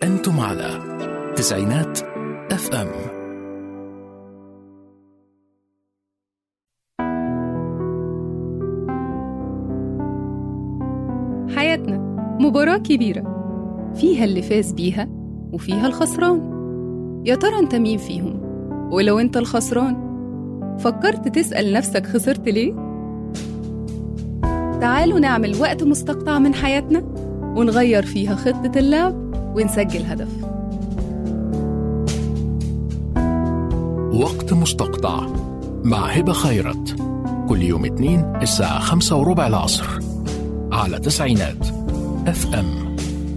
أنتم على تسعينات اف ام حياتنا مباراة كبيرة فيها اللي فاز بيها وفيها الخسران يا ترى انت مين فيهم ولو انت الخسران فكرت تسأل نفسك خسرت ليه؟ تعالوا نعمل وقت مستقطع من حياتنا ونغير فيها خطة اللعب ونسجل هدف وقت مستقطع مع هبة خيرت كل يوم اثنين الساعة خمسة وربع العصر على تسعينات اف ام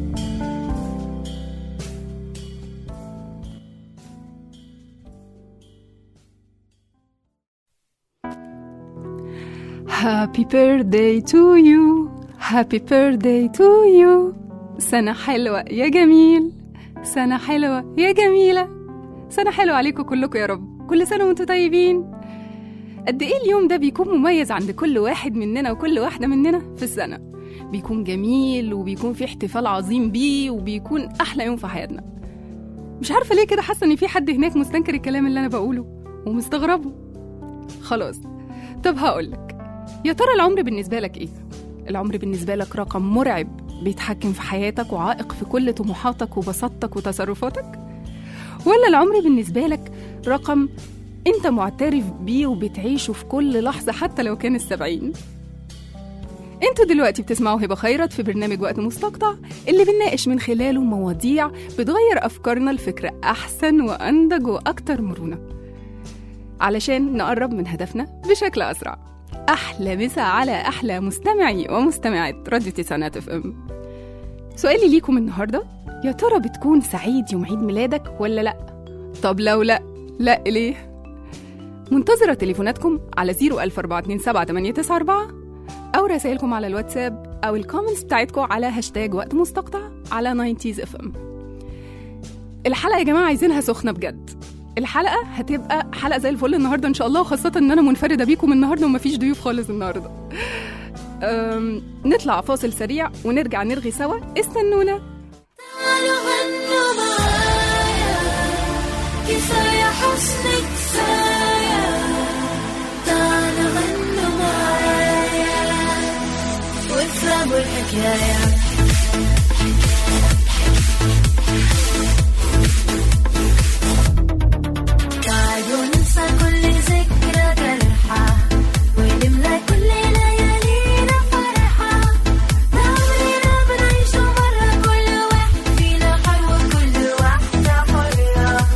Happy birthday to you Happy birthday to you سنة حلوة يا جميل سنة حلوة يا جميلة سنة حلوة عليكم كلكم يا رب كل سنة وانتم طيبين قد ايه اليوم ده بيكون مميز عند كل واحد مننا وكل واحدة مننا في السنة بيكون جميل وبيكون في احتفال عظيم بيه وبيكون أحلى يوم في حياتنا مش عارفة ليه كده حاسة إن في حد هناك مستنكر الكلام اللي أنا بقوله ومستغربه خلاص طب هقولك يا ترى العمر بالنسبة لك إيه؟ العمر بالنسبة لك رقم مرعب بيتحكم في حياتك وعائق في كل طموحاتك وبساطتك وتصرفاتك؟ ولا العمر بالنسبة لك رقم أنت معترف بيه وبتعيشه في كل لحظة حتى لو كان السبعين؟ انتوا دلوقتي بتسمعوا هبة خيرت في برنامج وقت مستقطع اللي بنناقش من خلاله مواضيع بتغير أفكارنا لفكرة أحسن وأنضج وأكتر مرونة علشان نقرب من هدفنا بشكل أسرع أحلى مسا على أحلى مستمعي ومستمعات راديو تسعينات اف ام سؤالي ليكم النهاردة يا ترى بتكون سعيد يوم عيد ميلادك ولا لأ؟ طب لو لأ لأ ليه؟ منتظرة تليفوناتكم على 01427 أو رسائلكم على الواتساب أو الكومنتس بتاعتكم على هاشتاج وقت مستقطع على 90s اف ام الحلقة يا جماعة عايزينها سخنة بجد الحلقة هتبقى حلقة زي الفل النهاردة إن شاء الله وخاصة إن أنا منفردة بيكم النهاردة ومفيش ضيوف خالص النهاردة أم، نطلع فاصل سريع ونرجع نرغي سوا استنونا تعالوا غنوا معايا كفاية حسن كفاية تعالوا غنوا معايا وافهموا الحكاية تعالوا ننسى كل ذكرى جرحى ونملى كل ليالينا فرحة عمرنا بنعيشه مرة كل واحد فينا حر وكل واحدة حرة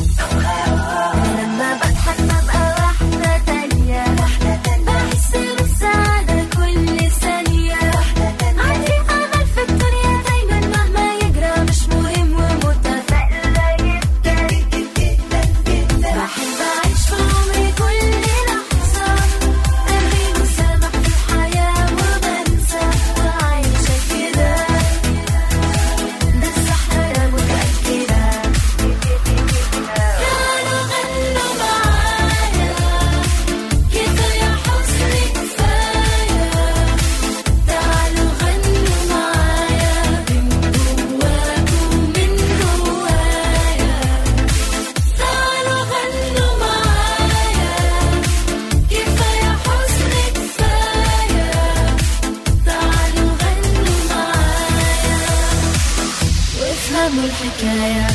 لما بضحك ببقى واحدة تانية بحس بالسعادة كل ثانية عندي أمل في الدنيا دايما مهما يجرى مش مهم ومتفائلة جدا بحب أعيش في عمري كل لحظة قلبي مسامح في الحياة وبنسى وعايشة كده ده الصح أنا متأكدة تعالوا غنوا معايا كفاية حزن كفاية تعالوا غنوا معايا من جواكم من جوايا تعالوا غنوا معايا كفاية حزن كفاية تعالوا غنوا معايا وافهموا الحكاية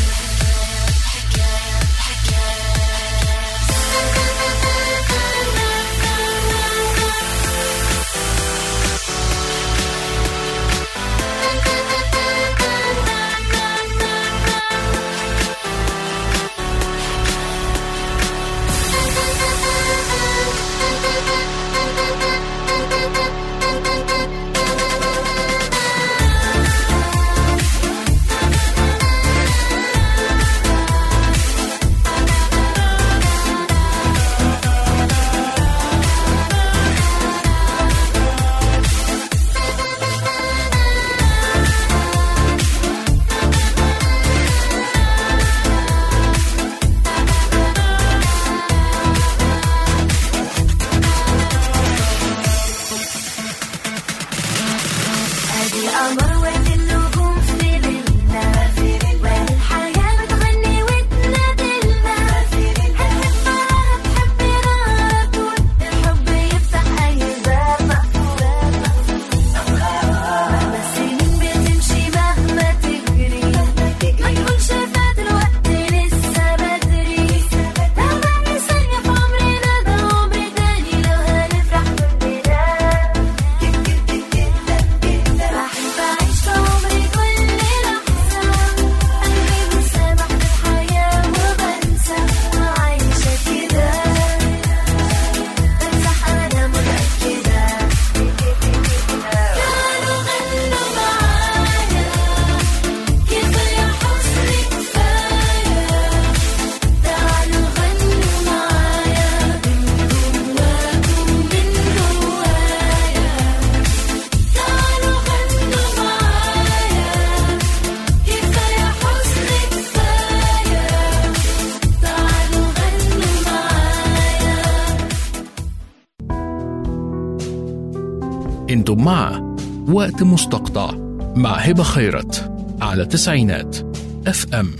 انتم مع وقت مستقطع مع هبة خيرت على تسعينات اف ام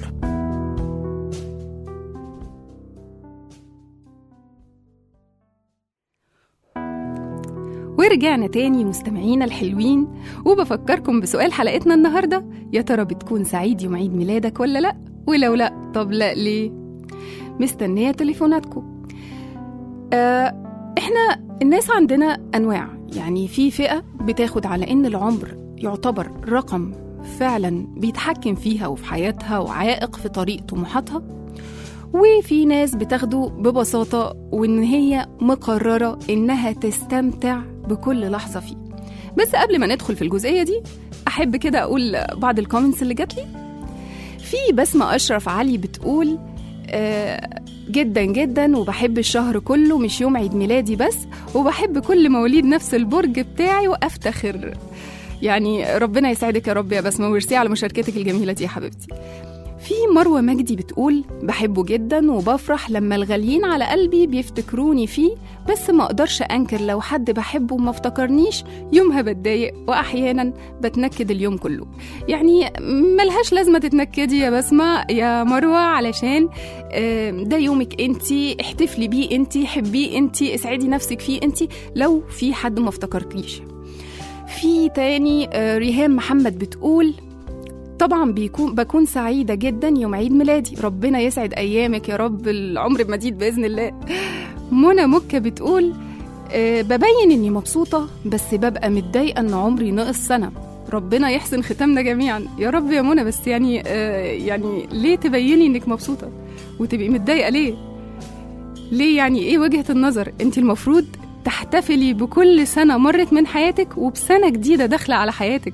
ورجعنا تاني مستمعينا الحلوين وبفكركم بسؤال حلقتنا النهاردة يا ترى بتكون سعيد يوم عيد ميلادك ولا لأ ولو لأ طب لأ ليه مستنية تليفوناتكم آه احنا الناس عندنا أنواع يعني في فئة بتاخد على إن العمر يعتبر رقم فعلا بيتحكم فيها وفي حياتها وعائق في طريق طموحاتها وفي ناس بتاخده ببساطة وإن هي مقررة إنها تستمتع بكل لحظة فيه بس قبل ما ندخل في الجزئية دي أحب كده أقول بعض الكومنتس اللي جات لي في بسمة أشرف علي بتقول آه جدا جدا وبحب الشهر كله مش يوم عيد ميلادي بس وبحب كل مواليد نفس البرج بتاعي وأفتخر يعني ربنا يسعدك يا رب يا بسمة وميرسي على مشاركتك الجميلة دي يا حبيبتي في مروة مجدي بتقول بحبه جدا وبفرح لما الغاليين على قلبي بيفتكروني فيه بس ما اقدرش انكر لو حد بحبه وما افتكرنيش يومها بتضايق واحيانا بتنكد اليوم كله يعني ملهاش لازمة تتنكدي يا بسمة يا مروة علشان آه، ده يومك انتي احتفلي بيه انتي حبيه انتي اسعدي نفسك فيه انتي لو في حد ما افتكركيش في تاني آه، ريهام محمد بتقول طبعا بيكون بكون سعيدة جدا يوم عيد ميلادي ربنا يسعد أيامك يا رب العمر المديد بإذن الله منى مكة بتقول آه، ببين إني مبسوطة بس ببقى متضايقة إن عمري ناقص سنة ربنا يحسن ختامنا جميعا يا رب يا منى بس يعني آه، يعني ليه تبيني إنك مبسوطة وتبقي متضايقة ليه ليه يعني إيه وجهة النظر أنت المفروض تحتفلي بكل سنة مرت من حياتك وبسنة جديدة داخلة على حياتك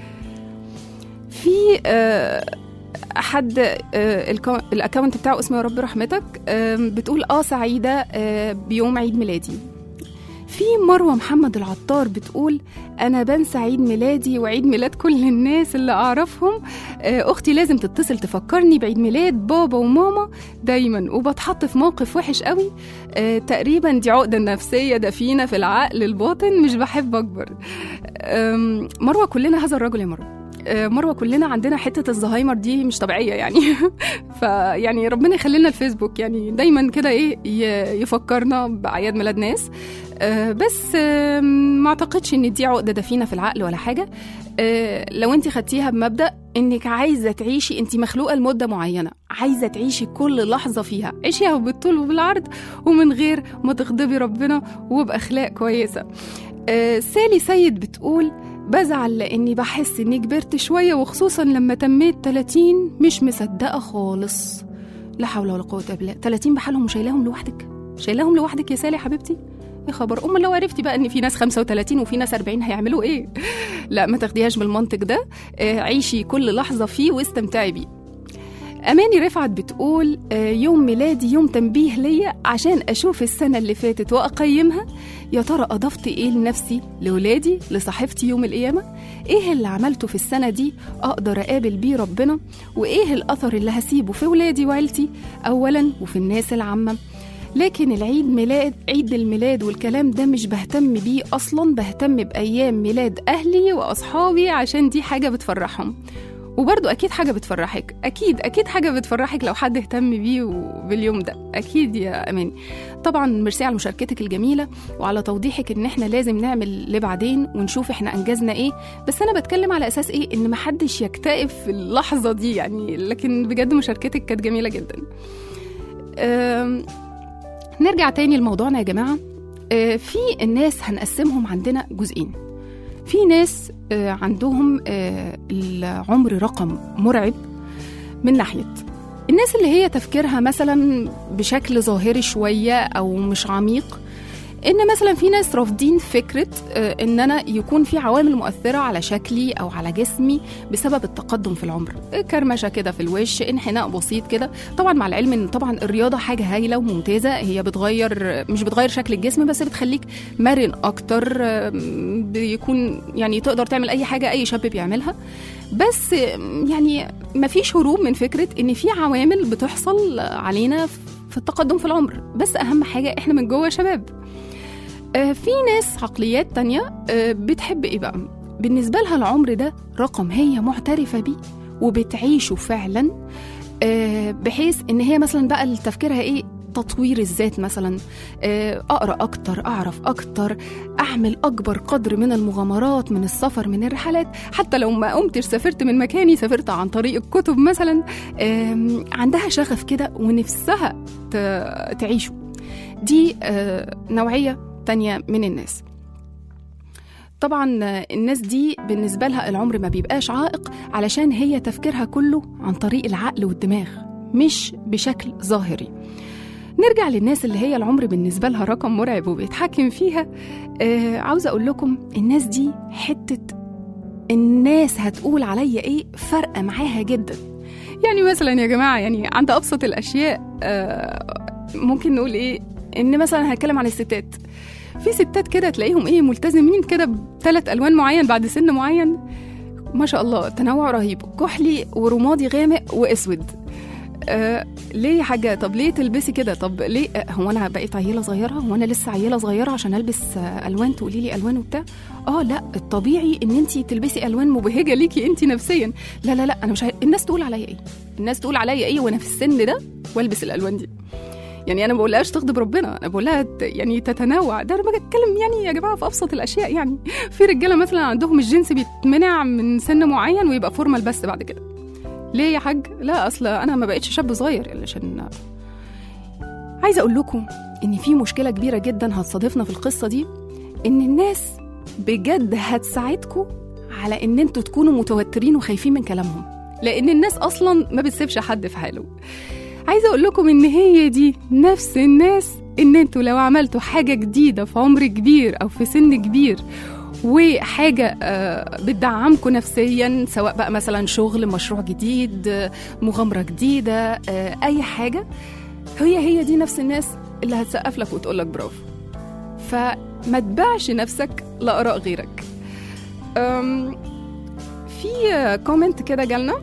في آه، حد آه، الكو- الاكونت بتاعه اسمه يا رب رحمتك آم، بتقول اه سعيده آه، بيوم عيد ميلادي في مروه محمد العطار بتقول انا بنسى عيد ميلادي وعيد ميلاد كل الناس اللي اعرفهم آه، اختي لازم تتصل تفكرني بعيد ميلاد بابا وماما دايما وبتحط في موقف وحش قوي آه، تقريبا دي عقده نفسيه دفينه في العقل الباطن مش بحب اكبر آم، مروه كلنا هذا الرجل يا مروه آه، مروه كلنا عندنا حته الزهايمر دي مش طبيعيه يعني فيعني ربنا يخلي لنا الفيسبوك يعني دايما كده ايه ي- يفكرنا باعياد ميلاد ناس آه، بس آه، ما اعتقدش ان دي عقده دفينه في العقل ولا حاجه آه، لو انت خدتيها بمبدا انك عايزه تعيشي انت مخلوقه لمده معينه عايزه تعيشي كل لحظه فيها عيشيها بالطول وبالعرض ومن غير ما تغضبي ربنا وباخلاق كويسه آه، سالي سيد بتقول بزعل لاني بحس اني كبرت شويه وخصوصا لما تميت 30 مش مصدقه خالص لا حول ولا قوه الا بالله 30 بحالهم وشايلاهم لوحدك شايلاهم لوحدك يا سالي حبيبتي يا خبر امال لو عرفتي بقى ان في ناس 35 وفي ناس 40 هيعملوا ايه لا ما تاخديهاش بالمنطق ده آه، عيشي كل لحظه فيه واستمتعي بيه أماني رفعت بتقول آه، يوم ميلادي يوم تنبيه ليا عشان أشوف السنة اللي فاتت وأقيمها يا ترى أضفت إيه لنفسي لولادي لصاحبتي يوم القيامة إيه اللي عملته في السنة دي أقدر أقابل بيه ربنا وإيه الأثر اللي هسيبه في ولادي وعيلتي أولا وفي الناس العامة لكن العيد ميلاد عيد الميلاد والكلام ده مش بهتم بيه أصلا بهتم بأيام ميلاد أهلي وأصحابي عشان دي حاجة بتفرحهم وبرضو أكيد حاجة بتفرحك أكيد أكيد حاجة بتفرحك لو حد اهتم بيه باليوم ده أكيد يا أماني طبعا ميرسي على مشاركتك الجميلة وعلى توضيحك إن إحنا لازم نعمل لبعدين ونشوف إحنا أنجزنا إيه بس أنا بتكلم على أساس إيه إن محدش يكتئب في اللحظة دي يعني لكن بجد مشاركتك كانت جميلة جدا أم، نرجع تاني لموضوعنا يا جماعة أه، في الناس هنقسمهم عندنا جزئين في ناس آه، عندهم آه، العمر رقم مرعب من ناحية الناس اللي هي تفكيرها مثلا بشكل ظاهري شوية أو مش عميق ان مثلا في ناس رافضين فكره آه، ان انا يكون في عوامل مؤثره على شكلي او على جسمي بسبب التقدم في العمر آه، كرمشه كده في الوش انحناء بسيط كده طبعا مع العلم ان طبعا الرياضه حاجه هايله وممتازه هي بتغير مش بتغير شكل الجسم بس بتخليك مرن اكتر آه، بيكون يعني تقدر تعمل اي حاجه اي شاب بيعملها بس آه، يعني مفيش هروب من فكره ان في عوامل بتحصل علينا في التقدم في العمر بس اهم حاجه احنا من جوه شباب آه، في ناس عقليات تانية آه، بتحب ايه بقى بالنسبة لها العمر ده رقم هي معترفة بيه وبتعيشه فعلا آه، بحيث ان هي مثلا بقى تفكيرها ايه تطوير الذات مثلا آه، اقرا اكتر اعرف اكتر اعمل اكبر قدر من المغامرات من السفر من الرحلات حتى لو ما قمتش سافرت من مكاني سافرت عن طريق الكتب مثلا آم، عندها شغف كده ونفسها ت- تعيشه دي آه، نوعيه تانية من الناس طبعا آه، الناس دي بالنسبة لها العمر ما بيبقاش عائق علشان هي تفكيرها كله عن طريق العقل والدماغ مش بشكل ظاهري نرجع للناس اللي هي العمر بالنسبة لها رقم مرعب وبيتحكم فيها آه عاوزة أقول لكم الناس دي حتة الناس هتقول عليا إيه فرقة معاها جدا يعني مثلا يا جماعة يعني عند أبسط الأشياء آه ممكن نقول إيه إن مثلا هنتكلم عن الستات في ستات كده تلاقيهم إيه ملتزمين كده بثلاث ألوان معين بعد سن معين ما شاء الله تنوع رهيب كحلي ورمادي غامق واسود آه ليه يا حاجه طب ليه تلبسي كده طب ليه آه هو انا بقيت عيله صغيره هو انا لسه عيله صغيره عشان البس آه الوان تقولي لي الوان وبتاع اه لا الطبيعي ان انت تلبسي الوان مبهجه ليكي انت نفسيا لا لا لا انا مش عاي... الناس تقول عليا ايه الناس تقول عليا ايه وانا في السن ده والبس الالوان دي يعني انا ما بقولهاش تغضب ربنا انا بقولها ت- يعني تتنوع ده انا بتكلم يعني يا جماعه في ابسط الاشياء يعني في رجاله مثلا عندهم الجنس بيتمنع من سن معين ويبقى فورمال بس بعد كده ليه يا حاج لا اصل انا ما بقتش شاب صغير علشان عايزه اقول لكم ان في مشكله كبيره جدا هتصادفنا في القصه دي ان الناس بجد هتساعدكم على ان انتوا تكونوا متوترين وخايفين من كلامهم لان الناس اصلا ما بتسيبش حد في حاله عايزه اقول لكم ان هي دي نفس الناس ان انتوا لو عملتوا حاجه جديده في عمر كبير او في سن كبير وحاجة آه، بتدعمكم نفسيا سواء بقى مثلا شغل مشروع جديد آه، مغامرة جديدة آه، أي حاجة هي هي دي نفس الناس اللي هتسقف لك وتقول لك برافو فما تبيعش نفسك لآراء غيرك أم، في آه، كومنت كده جالنا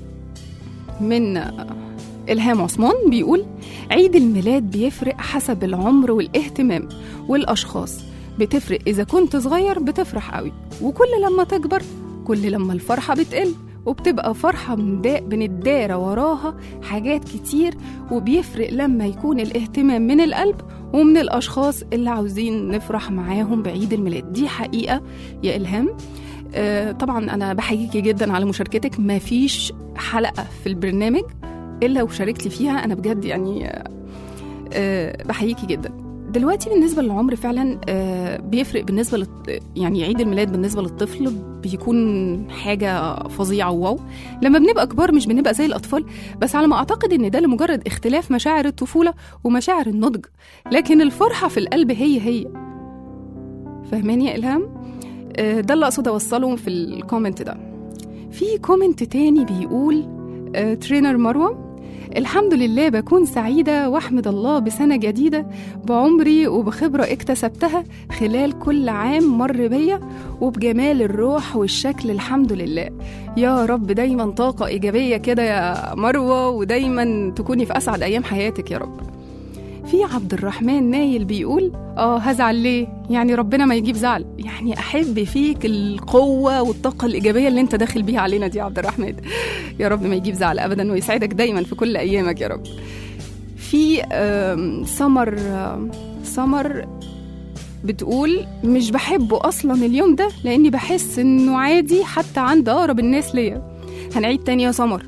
من آه، إلهام عثمان بيقول عيد الميلاد بيفرق حسب العمر والاهتمام والأشخاص بتفرق إذا كنت صغير بتفرح قوي وكل لما تكبر كل لما الفرحة بتقل وبتبقى فرحة من دا بنتدارى وراها حاجات كتير وبيفرق لما يكون الاهتمام من القلب ومن الأشخاص اللي عاوزين نفرح معاهم بعيد الميلاد دي حقيقة يا إلهام آه، طبعا أنا بحييكي جدا على مشاركتك ما فيش حلقة في البرنامج إلا وشاركتي فيها أنا بجد يعني آه، آه، بحييكي جدا دلوقتي بالنسبة للعمر فعلا آه، بيفرق بالنسبة لل... يعني عيد الميلاد بالنسبة للطفل بيكون حاجة فظيعة وواو لما بنبقى كبار مش بنبقى زي الأطفال بس على ما أعتقد إن ده لمجرد اختلاف مشاعر الطفولة ومشاعر النضج لكن الفرحة في القلب هي هي فاهماني يا إلهام؟ آه، ده اللي أقصد أوصله في الكومنت ده في كومنت تاني بيقول آه، ترينر مروة الحمد لله بكون سعيدة واحمد الله بسنة جديدة بعمري وبخبرة اكتسبتها خلال كل عام مر بيا وبجمال الروح والشكل الحمد لله يا رب دايما طاقة إيجابية كده يا مروة ودايما تكوني في أسعد أيام حياتك يا رب في عبد الرحمن نايل بيقول اه هزعل ليه يعني ربنا ما يجيب زعل يعني احب فيك القوه والطاقه الايجابيه اللي انت داخل بيها علينا دي يا عبد الرحمن يا رب ما يجيب زعل ابدا ويسعدك دايما في كل ايامك يا رب في آم، سمر آم، سمر بتقول مش بحبه اصلا اليوم ده لاني بحس انه عادي حتى عند اقرب الناس ليا هنعيد تاني يا سمر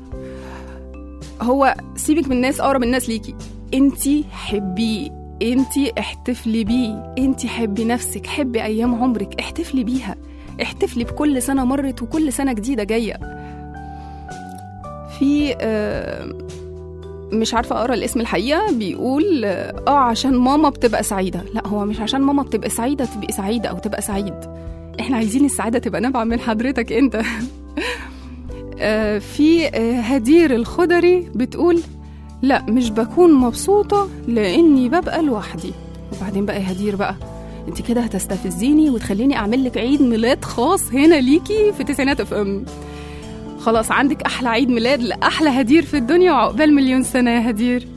هو سيبك من الناس اقرب الناس ليكي انتي حبيه انتي احتفلي بيه انتي حبي نفسك حبي ايام عمرك احتفلي بيها احتفلي بكل سنه مرت وكل سنه جديده جايه في آه، مش عارفه اقرا الاسم الحقيقه بيقول اه آه، عشان ماما بتبقى سعيده لا هو مش عشان ماما بتبقى سعيده تبقي سعيده او تبقى سعيد احنا عايزين السعاده تبقى نابعه من حضرتك انت آه، في آه، هدير الخضري بتقول لا مش بكون مبسوطة لأني ببقى لوحدي وبعدين بقى يا هدير بقى انت كده هتستفزيني وتخليني اعمل لك عيد ميلاد خاص هنا ليكي في تسعينات اف ام خلاص عندك احلى عيد ميلاد لاحلى هدير في الدنيا وعقبال مليون سنه يا هدير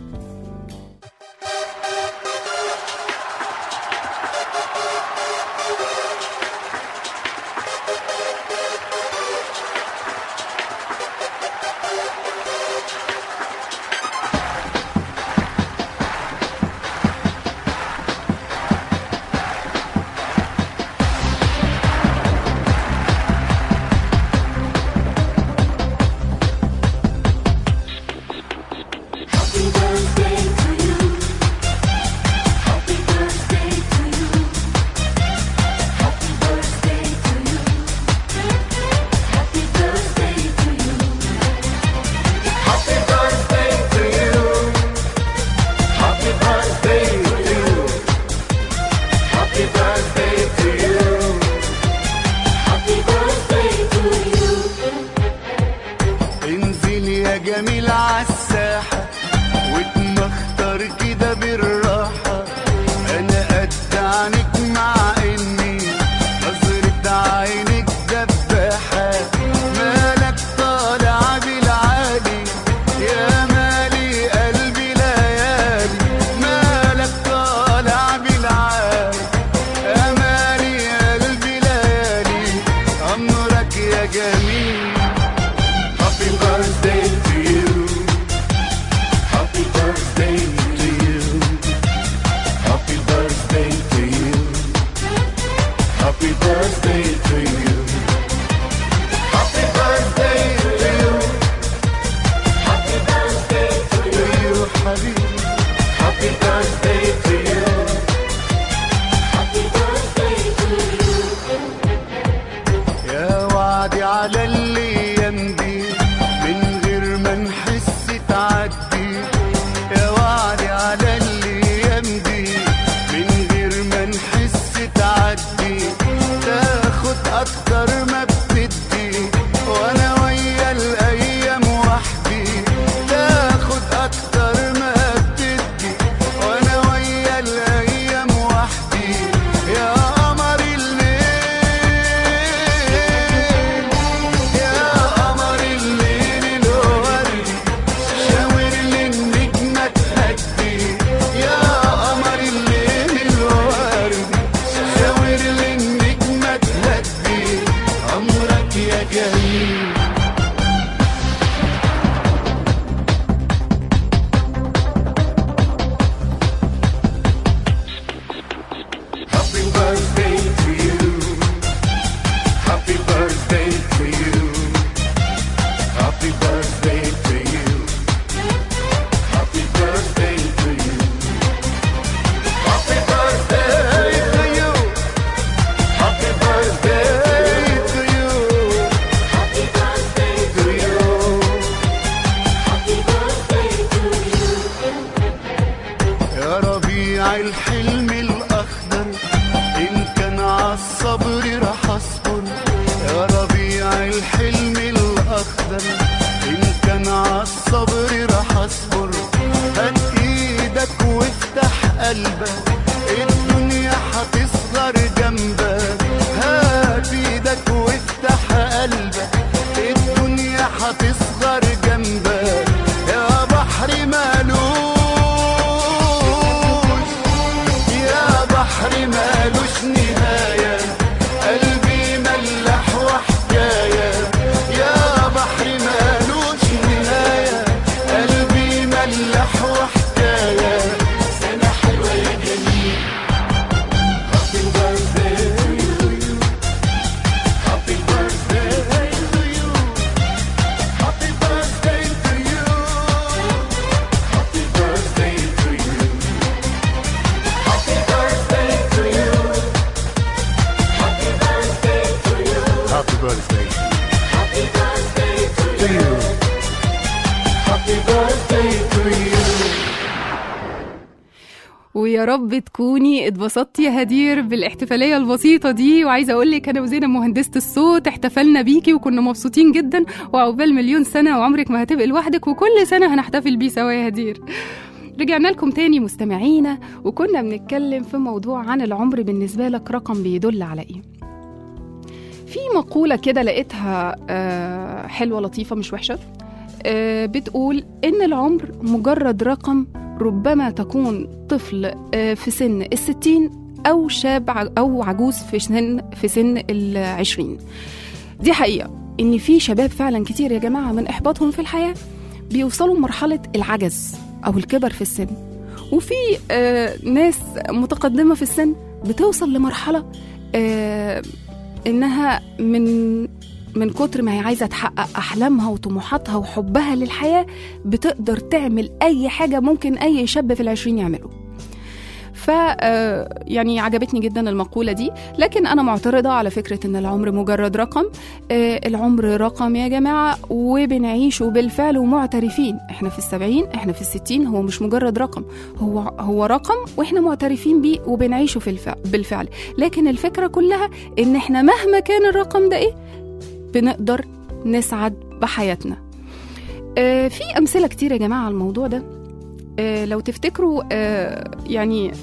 جميل عالساحة واتمختر كده بالراحة أنا قد عنك مع إني نظرة عينك دباحة مالك طالع بالعالي يا مالي قلبي ليالي مالك طالع بالعالي يا مالي قلبي ليالي عمرك يا جميل Happy birthday to you. Happy birthday to you. Happy birthday to you. Happy birthday to you. Happy birthday to you. Happy birthday to you, حبيبي. Happy birthday to you. Happy birthday to you. يا وعدي على الايام دي من غير ما نحس تعدي يا وعدي على الايام دي من غير ما نحس تعدي تاخد اكتر ما بتدي وانا ويا الايام وحدي تاخد اكتر ما بتدي وانا ويا الايام وحدي يا قمر الليل يا قمر الليل الورد شاور لي النجمة تهدي يا قمر الليل الورد شاور لي النجمة تهدي عمرك يا جميل Happy birthday to you. Happy birthday to you. Happy birthday to you. Happy birthday to you. Happy birthday to you. Happy birthday to you. Happy birthday to you. Happy birthday to you. يا ربيع الحلم الأخضر إن كان عالصبر راح أصبر يا ربيع الحلم الأخضر إن كان عالصبر راح أصبر هات إيدك وافتح قلبك الدنيا هتصغر جنبك هات إيدك وافتح قلبك الدنيا هتصغر جنبك يا بحر مالوش يا بحر مالوش نهاية قلبي ملح وحكاية يا بحر مالوش نهاية قلبي ملح وحكاية سنة حلوة يا جميل Happy birthday to you Happy birthday to you Happy birthday to you Happy birthday to you Happy birthday to you. Happy birthday to you. Happy birthday. Happy birthday to you. Happy birthday to you. ويا رب تكوني اتبسطتي يا هدير بالاحتفاليه البسيطه دي وعايزه اقول لك انا وزينب مهندسه الصوت احتفلنا بيكي وكنا مبسوطين جدا وعقبال مليون سنه وعمرك ما هتبقي لوحدك وكل سنه هنحتفل بيه سوا يا هدير رجعنا لكم تاني مستمعينا وكنا بنتكلم في موضوع عن العمر بالنسبه لك رقم بيدل على ايه في مقوله كده لقيتها آه، حلوه لطيفه مش وحشه آه، بتقول ان العمر مجرد رقم ربما تكون طفل آه، في سن الستين أو شاب ع- أو عجوز في سن في سن العشرين دي حقيقة إن في شباب فعلا كتير يا جماعة من إحباطهم في الحياة بيوصلوا لمرحلة العجز أو الكبر في السن وفي آه ناس متقدمة في السن بتوصل لمرحلة آه إنها من من كتر ما هي عايزة تحقق أحلامها وطموحاتها وحبها للحياة بتقدر تعمل أي حاجة ممكن أي شاب في العشرين يعمله ف آه، يعني عجبتني جدا المقولة دي لكن أنا معترضة على فكرة إن العمر مجرد رقم آه، العمر رقم يا جماعة وبنعيشه بالفعل ومعترفين إحنا في السبعين إحنا في الستين هو مش مجرد رقم هو هو رقم وإحنا معترفين بيه وبنعيشه في الفعل بالفعل لكن الفكرة كلها إن إحنا مهما كان الرقم ده إيه بنقدر نسعد بحياتنا آه، في امثله كتير يا جماعه على الموضوع ده آه، لو تفتكروا آه، يعني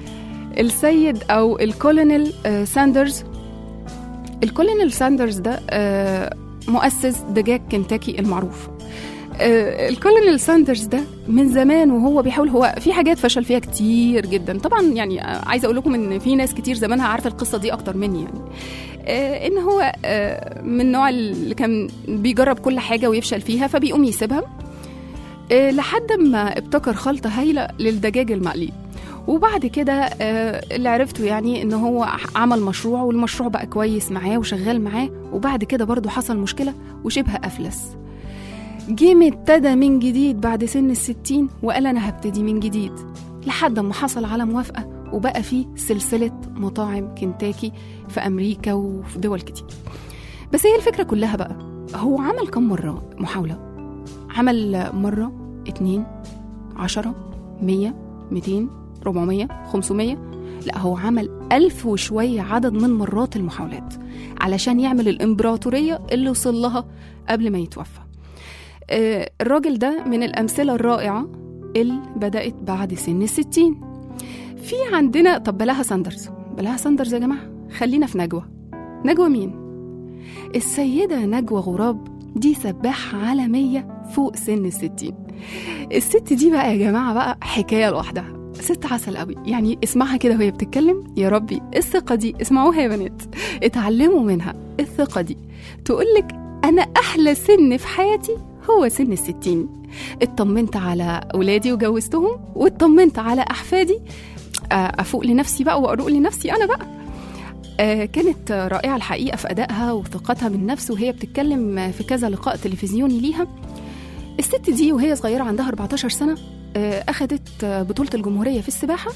السيد او الكولونيل آه، ساندرز الكولونيل ساندرز ده آه، مؤسس دجاج كنتاكي المعروف آه، الكولونيل ساندرز ده من زمان وهو بيحاول هو في حاجات فشل فيها كتير جدا طبعا يعني آه، عايزه اقول لكم ان في ناس كتير زمانها عارفه القصه دي اكتر مني يعني آه، ان هو آه، من النوع اللي كان بيجرب كل حاجه ويفشل فيها فبيقوم يسيبها آه، لحد ما ابتكر خلطه هايله للدجاج المقلي وبعد كده آه، اللي عرفته يعني ان هو عمل مشروع والمشروع بقى كويس معاه وشغال معاه وبعد كده برضه حصل مشكله وشبه افلس جيم ابتدى من جديد بعد سن الستين وقال انا هبتدي من جديد لحد ما حصل على موافقه وبقى فيه سلسله مطاعم كنتاكي في امريكا وفي دول كتير بس هي الفكره كلها بقى هو عمل كم مره محاوله عمل مره اتنين عشرة مية ميتين ربعمية خمسمية لا هو عمل ألف وشوية عدد من مرات المحاولات علشان يعمل الإمبراطورية اللي وصل لها قبل ما يتوفى آه، الراجل ده من الأمثلة الرائعة اللي بدأت بعد سن الستين في عندنا طب بلاها ساندرز بلاها ساندرز يا جماعة خلينا في نجوى نجوى مين؟ السيدة نجوى غراب دي سباحة عالمية فوق سن الستين الست دي بقى يا جماعة بقى حكاية لوحدها ست عسل قوي يعني اسمعها كده وهي بتتكلم يا ربي الثقة دي اسمعوها يا بنات اتعلموا منها الثقة دي تقولك أنا أحلى سن في حياتي هو سن الستين اطمنت على أولادي وجوزتهم واطمنت على أحفادي آه، أفوق لنفسي بقى وأروق لنفسي أنا بقى آه، كانت رائعة الحقيقة في أدائها وثقتها بالنفس وهي بتتكلم في كذا لقاء تلفزيوني ليها الست دي وهي صغيرة عندها 14 سنة آه، أخدت آه، بطولة الجمهورية في السباحة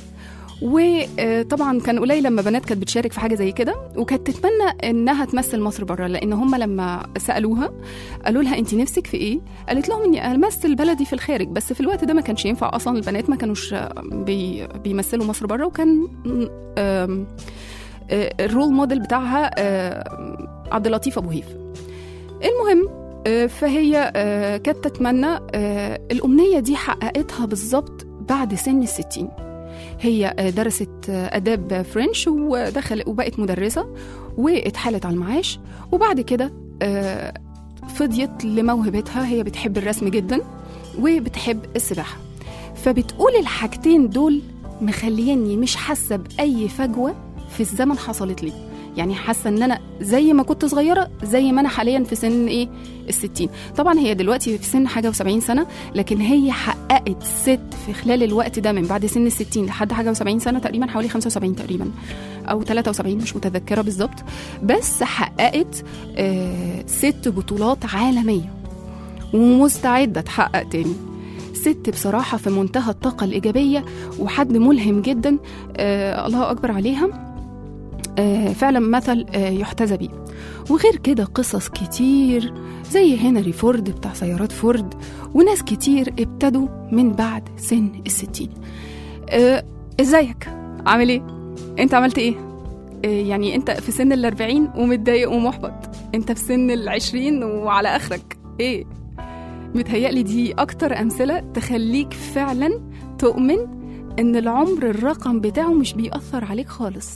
وطبعا كان قليل لما بنات كانت بتشارك في حاجه زي كده وكانت تتمنى انها تمثل مصر بره لان هم لما سالوها قالوا لها انت نفسك في ايه قالت لهم اني امثل بلدي في الخارج بس في الوقت ده ما كانش ينفع اصلا البنات ما كانوش آه، بي بيمثلوا مصر بره وكان آم، آه، الرول موديل بتاعها آه، عبد اللطيف ابو هيف المهم آه، فهي آه، كانت تتمنى آه، الأمنية دي حققتها بالظبط بعد سن الستين هي آه، درست آه، آداب فرنش ودخل وبقت مدرسة واتحالت على المعاش وبعد كده آه، فضيت لموهبتها هي بتحب الرسم جدا وبتحب السباحة فبتقول الحاجتين دول مخليني مش حاسة بأي فجوة في الزمن حصلت لي يعني حاسه ان انا زي ما كنت صغيره زي ما انا حاليا في سن ايه الستين طبعا هي دلوقتي في سن حاجه و70 سنه لكن هي حققت ست في خلال الوقت ده من بعد سن الستين لحد حاجه و70 سنه تقريبا حوالي 75 تقريبا او 73 مش متذكره بالظبط بس حققت آه ست بطولات عالميه ومستعده تحقق تاني ست بصراحة في منتهى الطاقة الإيجابية وحد ملهم جدا آه الله أكبر عليها آه، فعلا مثل آه، يحتذى بيه وغير كده قصص كتير زي هنري فورد بتاع سيارات فورد وناس كتير ابتدوا من بعد سن الستين آه، ازيك عامل ايه انت عملت ايه آه، يعني انت في سن الاربعين ومتضايق ومحبط انت في سن العشرين وعلى اخرك ايه متهيألي دي اكتر امثلة تخليك فعلا تؤمن ان العمر الرقم بتاعه مش بيأثر عليك خالص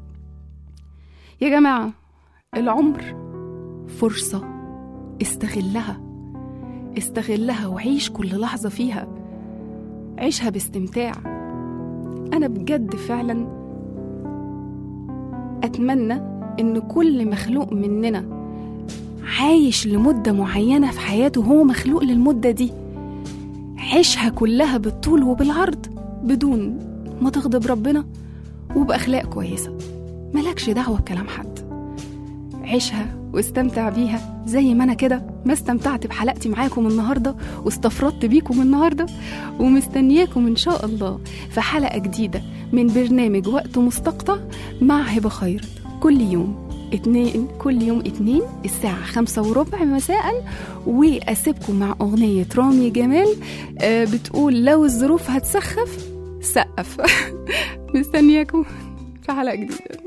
يا جماعة العمر فرصة استغلها استغلها وعيش كل لحظة فيها عيشها باستمتاع أنا بجد فعلا أتمنى إن كل مخلوق مننا عايش لمدة معينة في حياته هو مخلوق للمدة دي عيشها كلها بالطول وبالعرض بدون ما تغضب ربنا وبأخلاق كويسة ملكش دعوة بكلام حد عيشها واستمتع بيها زي ما أنا كده ما استمتعت بحلقتي معاكم النهاردة واستفردت بيكم النهاردة ومستنياكم إن شاء الله في حلقة جديدة من برنامج وقت مستقطع مع هبة خير كل يوم اتنين كل يوم اتنين الساعة خمسة وربع مساء وأسيبكم مع أغنية رامي جمال آه، بتقول لو الظروف هتسخف سقف مستنياكم في حلقة جديدة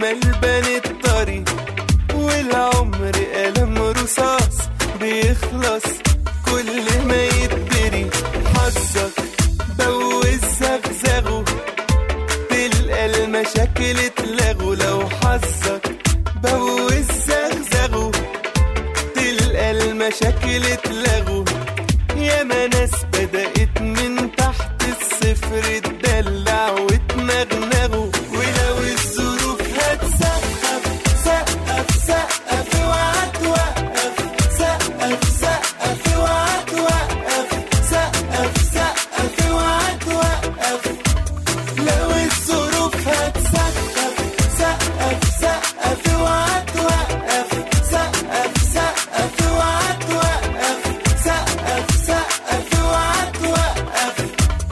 الأمل بنت طريق والعمر قلم رصاص بيخلص كل ما يتدري حظك بوز زغزغه تلقى المشاكل اتلغوا لو حظك بوز زغزغه تلقى المشاكل اتلغوا ياما ناس بدأت من تحت الصفر تدلع وتنغنغوا ولو الظروف هتسقف سقف سقف اوعى توقف سقف سقف اوعى توقف سقف سقف اوعى توقف لو الظروف هتسقف سقف سقف اوعى توقف سقف سقف اوعى توقف سقف سقف اوعى توقف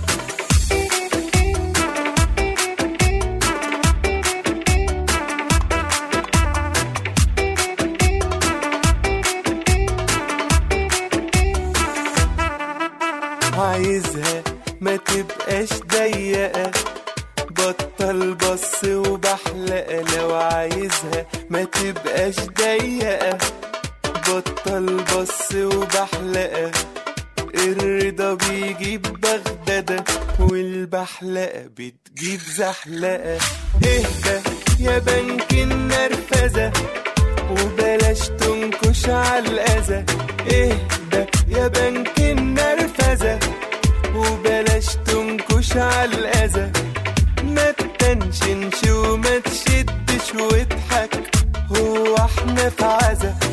عايزها ما تبقاش ضيقة بطل بص وبحلقة لو عايزها ما تبقاش ضيقة بطل بص وبحلقة الرضا بيجيب بغدادة والبحلقة بتجيب زحلقة اهدى يا بنك النرفزة وبلاش تنكش على الأذى اهدى يا بنك النرفزة وبلاش تنكش على الأذى ما تتنشنش وما تشدش واضحك هو احنا في عزا